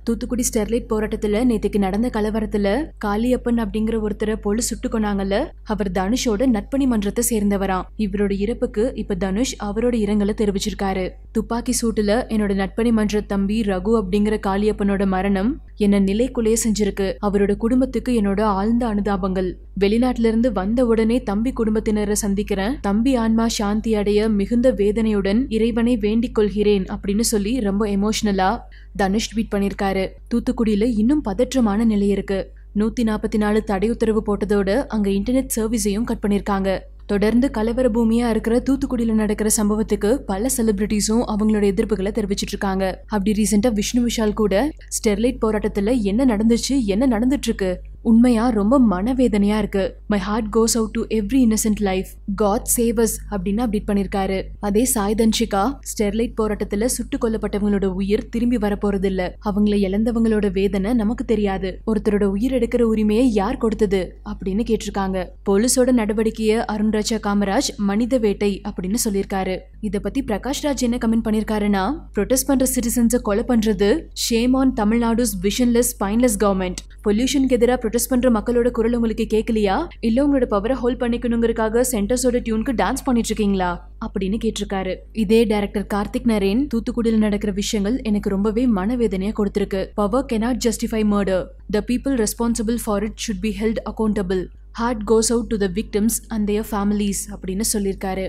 Thoothukudi Sterlite போராட்டத்துல நேத்துக்கு நடந்த கலவரத்துல காளியப்பன் அப்படிங்கிற ஒருத்தரை போலீஸ் சுட்டு கொண்டாங்கல்ல அவர் தனுஷோட நட்பணி மன்றத்தை சேர்ந்தவராம் இவரோட இறப்புக்கு இப்ப தனுஷ் அவரோட இரங்கலை தெரிவிச்சிருக்காரு துப்பாக்கி சூட்டுல என்னோட நட்பணி மன்ற தம்பி ரகு அப்படிங்கிற காளியப்பனோட மரணம் என்ன நிலைக்குலைய செஞ்சிருக்கு அவரோட குடும்பத்துக்கு என்னோட ஆழ்ந்த அனுதாபங்கள் வெளிநாட்டுல இருந்து வந்த உடனே தம்பி குடும்பத்தினரை சந்திக்கிறேன் தம்பி ஆன்மா சாந்தி அடைய மிகுந்த வேதனையுடன் இறைவனை வேண்டிக் கொள்கிறேன் அப்படின்னு சொல்லி ரொம்ப எமோஷனலா தனுஷ் ட்வீட் பண்ணிருக்காரு தூத்துக்குடியில இன்னும் பதற்றமான நிலை இருக்கு நூத்தி நாற்பத்தி நாலு தடை உத்தரவு போட்டதோட அங்க இன்டர்நெட் சர்வீஸையும் கட் பண்ணிருக்காங்க தொடர்ந்து கலவர பூமியா இருக்கிற தூத்துக்குடியில நடக்கிற சம்பவத்துக்கு பல செலிபிரிட்டிஸும் அவங்களோட எதிர்ப்புகளை தெரிவிச்சிட்டு இருக்காங்க அப்படி ரீசெண்டா விஷ்ணு விஷால் கூட ஸ்டெர்லைட் போராட்டத்துல என்ன நடந்துச்சு என்ன நடந்துட்டு இருக்கு உண்மையா ரொம்ப மனவேதனையா இருக்கு my heart goes out to every innocent life God saves அப்படின்னு அப்டேட் பண்ணிருக்காரு அதே சாய் தன்ஷிகா ஸ்டெர்லைட் போராட்டத்துல சுட்டு கொல்லப்பட்டவங்களோட உயிர் திரும்பி வரப்போறது இல்ல அவங்கள இழந்தவங்களோட வேதனை நமக்கு தெரியாது ஒருத்தரோட உயிர் எடுக்கிற உரிமையை யார் கொடுத்தது அப்படின்னு கேட்டிருக்காங்க போலீஸோட நடவடிக்கைய அருண்ராஜா காமராஜ் மனித வேட்டை அப்படின்னு சொல்லியிருக்காரு இத பத்தி பிரகாஷ் ராஜ் என்ன கமெண்ட் பண்ணிருக்காருன்னா ப்ரொடெஸ்ட் பண்ற சிட்டிசன்ஸை கொலை பண்றது shame on Tamil Nadu's visionless spineless government பொல்யூஷனுக்கு எதிராக ப்ரொடெஸ்ட் பண்ற மக்களோட குரல் உங்களுக்கு கேட்கலையா இல்ல உங்களோட பவரை ஹோல்ட் பண்ணிக்கணுங்கிறதுக்காக சென்டர்ஸோட டியூனுக்கு டான்ஸ் பண்ணிட்டு இருக்கீங்களா அப்படின்னு கேட்டிருக்காரு இதே டைரக்டர் கார்த்திக் நரேன் தூத்துக்குடியில் நடக்கிற விஷயங்கள் எனக்கு ரொம்பவே மனவேதனையா கொடுத்திருக்கு power cannot justify murder the people responsible for it should be held accountable heart goes out to the victims and their families அப்படின்னு சொல்லியிருக்காரு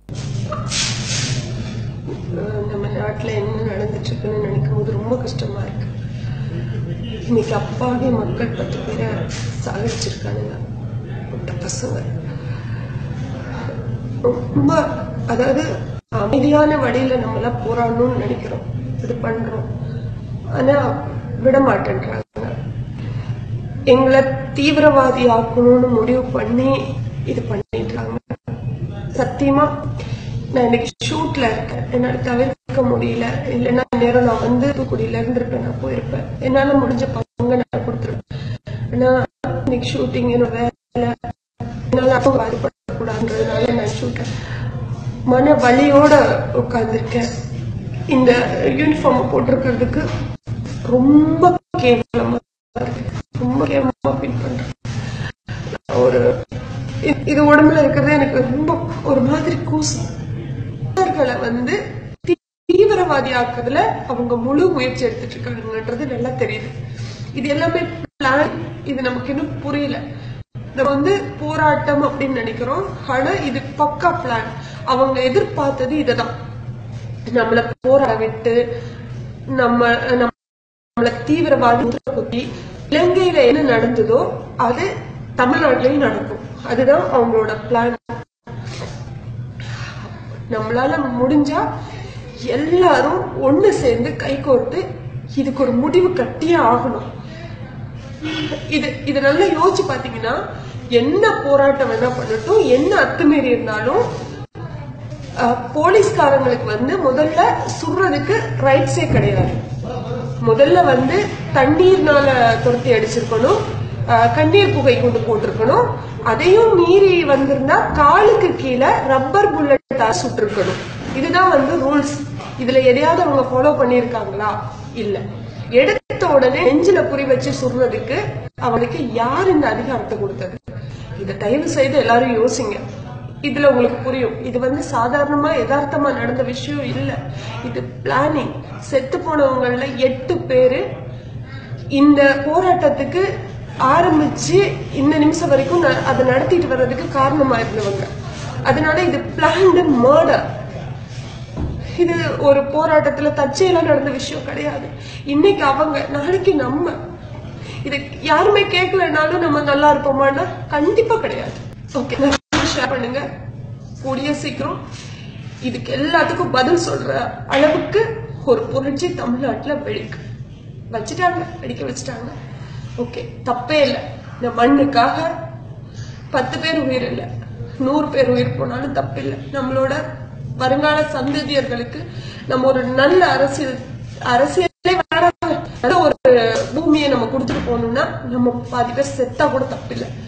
அஹ் நம்ம நாட்டில் என்ன நடந்துட்டு இருக்குன்னு நினைக்கும் போது ரொம்ப கஷ்டமா இருக்கு இன்னைக்கு அப்பாவி மக்கள் பத்து பேரை சாகடிச்சிருக்கானுங்க பொட்ட பசங்க ரொம்ப அதாவது அமைதியான வழியில நம்மளாம் போராடணும்னு நினைக்கிறோம் இது பண்றோம் ஆனா விட மாட்டேன்றாங்க எங்களை தீவிரவாதி ஆக்கணும்னு முடிவு பண்ணி இது பண்ணிடுறாங்க சத்தியமா நான் இன்னைக்கு ஷூட்ல இருக்கேன் என்னால தவிர்க்க முடியல இல்லைன்னா நேரம் நான் வந்து தூத்துக்குடியில இருந்திருப்பேன் நான் போயிருப்பேன் என்னால முடிஞ்ச பங்கு நான் கொடுத்துருப்பேன் ஆனா இன்னைக்கு ஷூட்டிங் என்னோட வேலை என்னால அப்போ பாதிப்படக்கூடாதுன்றதுனால நான் ஷூட்டேன் மன வலியோட உட்கார்ந்திருக்கேன் இந்த யூனிஃபார்ம் போட்டிருக்கிறதுக்கு ரொம்ப கேவலமா இருக்கு ரொம்ப கேவலமா ஃபீல் பண்றேன் ஒரு இது- இது உடம்புல இருக்கிறது எனக்கு ரொம்ப ஒரு மாதிரி கூசம் மனிதர்களை வந்து தீ- தீவிரவாதி ஆக்குறதுல அவங்க முழு முயற்சி எடுத்துட்டு இருக்காங்கன்றது நல்லா தெரியுது இது எல்லாமே பிளான் இது நமக்கு இன்னும் புரியல நம்ம வந்து போராட்டம் அப்படின்னு நினைக்கிறோம் ஆனா இது பக்கா பிளான் அவங்க எதிர்பார்த்தது இதுதான் நம்மள போராட விட்டு நம்ம நம்மள தீவிரவாதி குத்தி இலங்கையில என்ன நடந்ததோ அது தமிழ்நாட்டிலையும் நடக்கும் அதுதான் அவங்களோட பிளான் நம்மளால முடிஞ்சா எல்லாரும் ஒண்ணு சேர்ந்து கைகோர்த்து இதுக்கு ஒரு முடிவு கட்டியே ஆகணும் இது இது நல்லா யோசிச்சு பாத்தீங்கன்னா என்ன போராட்டம் வேணா பண்ணட்டும் என்ன அத்துமீறி இருந்தாலும் அஹ், போலீஸ்காரங்களுக்கு வந்து முதல்ல சுடுறதுக்கு ரைட்ஸே கிடையாது முதல்ல வந்து தண்ணீர்னால துரத்தி அடிச்சிருக்கணும் அஹ், கண்ணீர் புகை கொண்டு போட்டிருக்கணும் அதையும் மீறி வந்திருந்தா காலுக்கு கீழே ரப்பர் புல்லட் சுட்டிருக்கணும் இதுதான் வந்து ரூல்ஸ் இதுல எதையாவது அவங்க ஃபாலோ பண்ணிருக்காங்களா இல்ல எடுத்த உடனே நெஞ்சில குறி வச்சு சுடுறதுக்கு அவனுக்கு யார் இந்த அதிகாரத்தை கொடுத்தது இதை தயவு செய்து எல்லாரும் யோசிங்க இதுல உங்களுக்கு புரியும் இது வந்து சாதாரணமா யதார்த்தமா நடந்த விஷயம் இல்ல இது பிளானிங் செத்து போனவங்கள எட்டு பேரு இந்த போராட்டத்துக்கு ஆரம்பிச்சு இந்த நிமிஷம் வரைக்கும் ந- அதை நடத்திட்டு வர்றதுக்கு காரணமா இருந்தவங்க அதனால இது பிளான்டு மர்டர் இது ஒரு போராட்டத்துல தற்செயலா நடந்த விஷயம் கிடையாது இன்னைக்கு அவங்க நாளைக்கு நம்ம இது யாருமே கேட்கலனாலும் நம்ம நல்லா இருப்போமான்னா கண்டிப்பா கிடையாது ஓகே ஷேர் பண்ணுங்க கூடிய சீக்கிரம் இதுக்கு எல்லாத்துக்கும் பதில் சொல்ற அளவுக்கு ஒரு புரட்சி தமிழ்நாட்டுல வெடிக்கு வச்சுட்டாங்க வெடிக்க வச்சுட்டாங்க ஓகே தப்பே இல்லை இந்த மண்ணுக்காக பத்து பேர் உயிர் இல்லை நூறு பேர் உயிர் போனாலும் தப்பில்லை நம்மளோட வருங்கால சந்ததியர்களுக்கு நம்ம ஒரு நல்ல அரசியல் அரசியலே வேற நல்ல ஒரு பூமியை நம்ம கொடுத்துட்டு போகணும்னா நம்ம பாதி பேர் செத்தா கூட தப்பில்லை